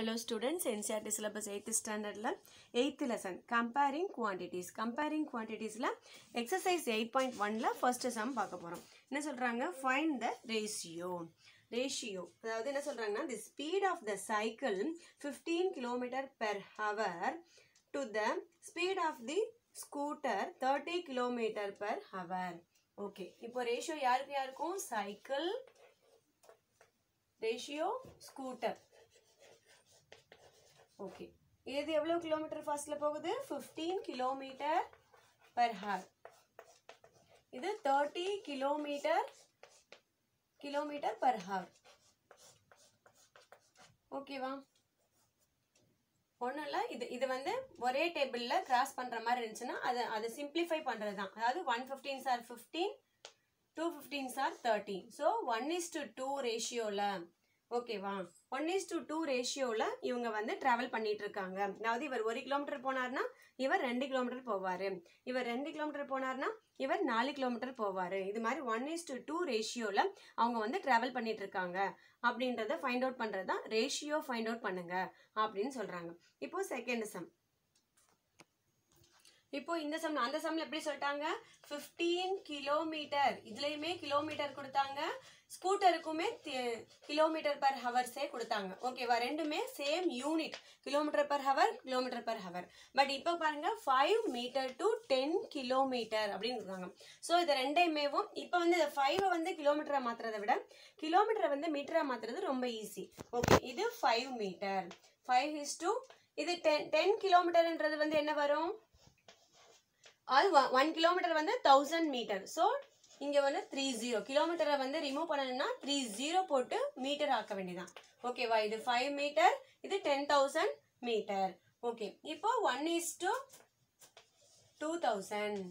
Hello students, NCRT syllabus 8th standardல 8th lesson comparing quantities comparing quantitiesல exercise 8.1ல first sum பார்க்க போறோம் என்ன சொல்றாங்க find the ratio ratio அதாவது என்ன சொல்றாங்கன்னா the speed of the cycle 15 km per hour to the speed of the scooter 30 km per hour okay இப்போ ratio யாருக்கு யாருக்கும் சைக்கிள் ரேஷியோ ஸ்கூட்டர் ஓகே இது எவ்வளோ கிலோமீட்டர் ஃபாஸ்ட்ல போகுது ஃபிஃப்டீன் கிலோமீட்டர் பெர் ஹார் இது thirty kilometre kilometre per hour ஓகேவா ஒன்றும் இல்லை இது இது வந்து ஒரே டேபிளில் கிராஸ் பண்ணுற மாதிரி இருந்துச்சுன்னா அதை அதை சிம்பிளிஃபை பண்ணுறது தான் அதாவது one fifteen sir fifteen two fifteen sir thirty so one is to two ரேஷியோவில் ஓகேவா ஒன் இஸ் டு டூ ரேஷியோவில் இவங்க வந்து ட்ராவல் பண்ணிட்டு இருக்காங்க அதாவது இவர் ஒரு கிலோமீட்டர் போனார்னா இவர் ரெண்டு கிலோமீட்டர் போவார் இவர் ரெண்டு கிலோமீட்டர் போனார்னா இவர் நாலு கிலோமீட்டர் போவார் இது மாதிரி ஒன் இஸ் டு டூ ரேஷியோவில் அவங்க வந்து ட்ராவல் பண்ணிட்டு இருக்காங்க அப்படின்றத ஃபைண்ட் அவுட் பண்ணுறது தான் ரேஷியோ ஃபைண்ட் அவுட் பண்ணுங்க அப்படின்னு சொல்கிறாங்க இப்போ செகண்ட் சம் இப்போ இந்த சம் அந்த சம்ல எப்படி சொல்லிட்டாங்க 15 கிலோமீட்டர் இதுலயுமே கிலோமீட்டர் கொடுத்தாங்க ஸ்கூட்டருக்குமே கிலோமீட்டர் பர் ஹவர்ஸே கொடுத்தாங்க ஓகேவா ரெண்டுமே same unit kilometre per hour kilometre per hour but இப்போ பாருங்க five metre to ten kilometre அப்படின்னு இருக்காங்க ஸோ இது ரெண்டையுமேவும் இப்போ வந்து இந்த ஃபைவை வந்து கிலோமீட்டரை மாத்துறதை விட கிலோமீட்டரை வந்து மீட்டரா மாத்துறது ரொம்ப ஈஸி ஓகே இது five metre five is to இது டென் டென் கிலோமீட்டர்ன்றது வந்து என்ன வரும் அது ஒன் கிலோமீட்டர் வந்து தௌசண்ட் மீட்டர் ஸோ இங்கே வந்து த்ரீ ஜீரோ கிலோமீட்டரை வந்து ரிமூவ் பண்ணணும்னா த்ரீ ஜீரோ போட்டு மீட்டர் ஆக்க வேண்டியதான் ஓகேவா இது ஃபைவ் மீட்டர் இது டென் தௌசண்ட் மீட்டர் ஓகே இப்போ one is to two thousand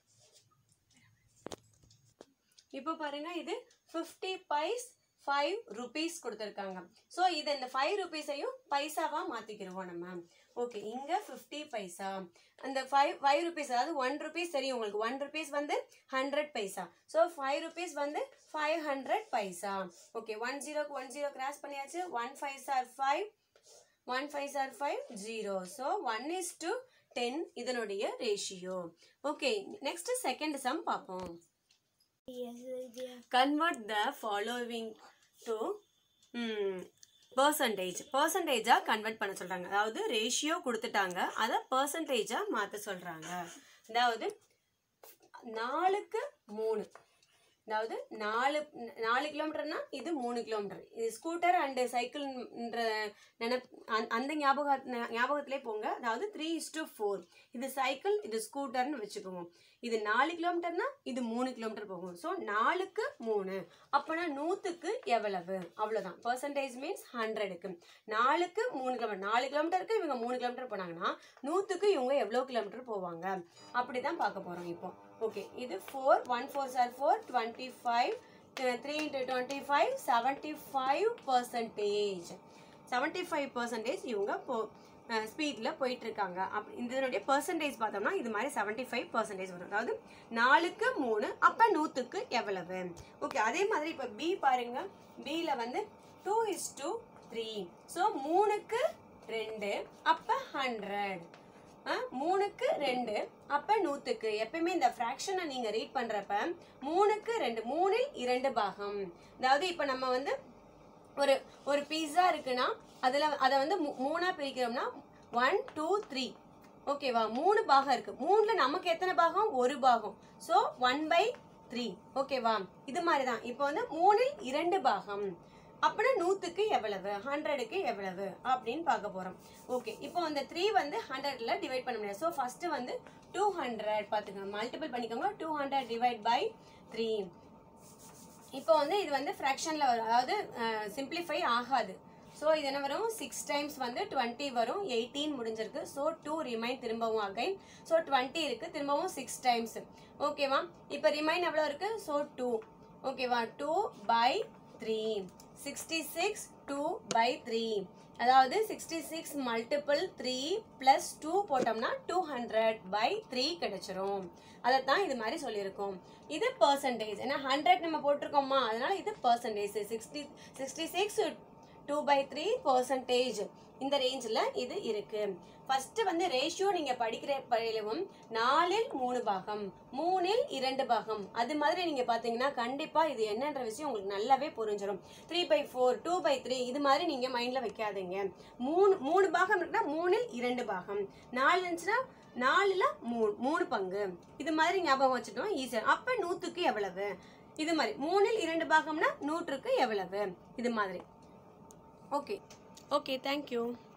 இப்போ பாருங்க இது ஃபிஃப்டி பைஸ் ஃபைவ் ருபீஸ் கொடுத்துருக்காங்க ஸோ இது இந்த ஃபைவ் ருபீஸையும் பைசாவா மாற்றிக்கிடுவோம் நம்ம ஓகே இங்கே ஃபிஃப்டி பைசா அந்த ஃபைவ் ஃபைவ் ருபீஸ் அதாவது ஒன் ருபீஸ் தெரியும் உங்களுக்கு ஒன் ருபீஸ் வந்து hundred paisa so five rupees வந்து five hundred paisa okay one ஜீரோக்கு ஒன் ஜீரோ கிராஸ் பண்ணியாச்சு one five sir five one five sir five zero so one is to ten இதனுடைய ratio okay next second sum பார்ப்போம் convert the following to percentage பர்சன்டேஜாக convert பண்ண சொல்கிறாங்க அதாவது ratio கொடுத்துட்டாங்க அதை பர்சன்டேஜாக மாற்ற சொல்கிறாங்க அதாவது நாலுக்கு மூணு அதாவது நாலு நாலு கிலோமீட்டர்னா இது மூணு கிலோமீட்டர் இது ஸ்கூட்டர் அண்டு சைக்கிள்ன்ற நினைப் அந்த ஞாபக ஞாபகத்திலே போங்க அதாவது த்ரீ இஸ் டு ஃபோர் இது சைக்கிள் இது ஸ்கூட்டர்னு வச்சுக்கோங்க இது நாலு கிலோமீட்டர்னா இது மூணு கிலோமீட்டர் போகும் ஸோ நாலுக்கு மூணு அப்போனா நூற்றுக்கு எவ்வளவு அவ்வளோதான் பர்சன்டேஜ் மீன்ஸ் ஹண்ட்ரடுக்கு நாலுக்கு மூணு கிலோமீட்டர் நாலு கிலோமீட்டருக்கு இவங்க மூணு கிலோமீட்டர் போனாங்கன்னா நூற்றுக்கு இவங்க எவ்வளோ கிலோமீட்டர் போவாங்க அப்படி தான் பார்க்க போகிறோம் இப்போ ஓகே இது four one four sir four twenty five three into twenty five seventy five percentage seventy five percentage இவங்க போ ஸ்பீடில் போயிட்டுருக்காங்க அப் இதனுடைய பர்சன்டேஜ் பார்த்தோம்னா இது மாதிரி செவன்ட்டி ஃபைவ் பர்சன்டேஜ் வரும் அதாவது நாலுக்கு மூணு அப்போ நூற்றுக்கு எவ்வளவு ஓகே அதே மாதிரி இப்போ பி பாருங்க பியில் வந்து two is to three so மூணுக்கு ரெண்டு அப்போ ஹண்ட்ரட் மூணுக்கு ரெண்டு அப்போ நூற்றுக்கு எப்பயுமே இந்த ஃப்ராக்ஷனை நீங்கள் ரீட் பண்ணுறப்ப மூணுக்கு ரெண்டு மூணில் இரண்டு பாகம் அதாவது இப்போ நம்ம வந்து ஒரு ஒரு பீஸா இருக்குன்னா அதில் அதை வந்து மூணாக பிரிக்கிறோம்னா ஒன் டூ த்ரீ ஓகேவா மூணு பாகம் இருக்கு மூணுல நமக்கு எத்தனை பாகம் ஒரு பாகம் ஸோ ஒன் பை த்ரீ ஓகேவா இது மாதிரி தான் இப்போ வந்து மூணில் இரண்டு பாகம் அப்படின்னா நூற்றுக்கு எவ்வளவு ஹண்ட்ரடுக்கு எவ்வளவு அப்படின்னு பார்க்க போகிறோம் ஓகே இப்போ அந்த த்ரீ வந்து ஹண்ட்ரட்ல டிவைட் பண்ண முடியாது ஸோ ஃபஸ்ட்டு வந்து டூ ஹண்ட்ரட் பார்த்துக்கோங்க மல்டிபிள் பண்ணிக்கோங்க two hundred divide by three இப்போ வந்து இது வந்து ஃப்ராக்ஷனில் வரும் அதாவது சிம்பிளிஃபை ஆகாது ஸோ இது என்ன வரும் சிக்ஸ் டைம்ஸ் வந்து டுவெண்ட்டி வரும் எயிட்டீன் முடிஞ்சிருக்கு ஸோ டூ ரிமைன் திரும்பவும் அகைன் ஸோ டுவெண்ட்டி இருக்குது திரும்பவும் சிக்ஸ் டைம்ஸ் ஓகேவா இப்போ ரிமைன் எவ்வளோ இருக்குது ஸோ டூ ஓகேவா two by three sixty six two by three அதாவது sixty six multiple three plus two போட்டோம்னா டூ ஹண்ட்ரட் பை த்ரீ கிடைச்சிரும் அதை தான் இது மாதிரி சொல்லியிருக்கோம் இது பர்சன்டேஜ் ஏன்னா ஹண்ட்ரட் நம்ம போட்டிருக்கோமா அதனால இது percentage sixty sixty six two by three percentage இந்த ரேஞ்சில் இது இருக்கு ஃபர்ஸ்ட் வந்து ரேஷியோ நீங்க படிக்கிற பயிலவும் நாலில் மூணு பாகம் மூணில் இரண்டு பாகம் அது மாதிரி நீங்க பாத்தீங்கன்னா கண்டிப்பா இது என்னன்ற விஷயம் உங்களுக்கு நல்லாவே புரிஞ்சிடும் three by four two by three இது மாதிரி நீங்க மைண்ட்ல வைக்காதீங்க மூணு மூணு பாகம் இருக்குன்னா மூணில் இரண்டு பாகம் நாலு இருந்துச்சுன்னா நாலுல மூணு மூணு பங்கு இது மாதிரி ஞாபகம் வச்சுட்டோம் ஈஸியா அப்ப நூத்துக்கு எவ்வளவு இது மாதிரி மூணில் இரண்டு பாகம்னா நூற்றுக்கு எவ்வளவு இது மாதிரி ஓகே ஓகே தேங்க்யூ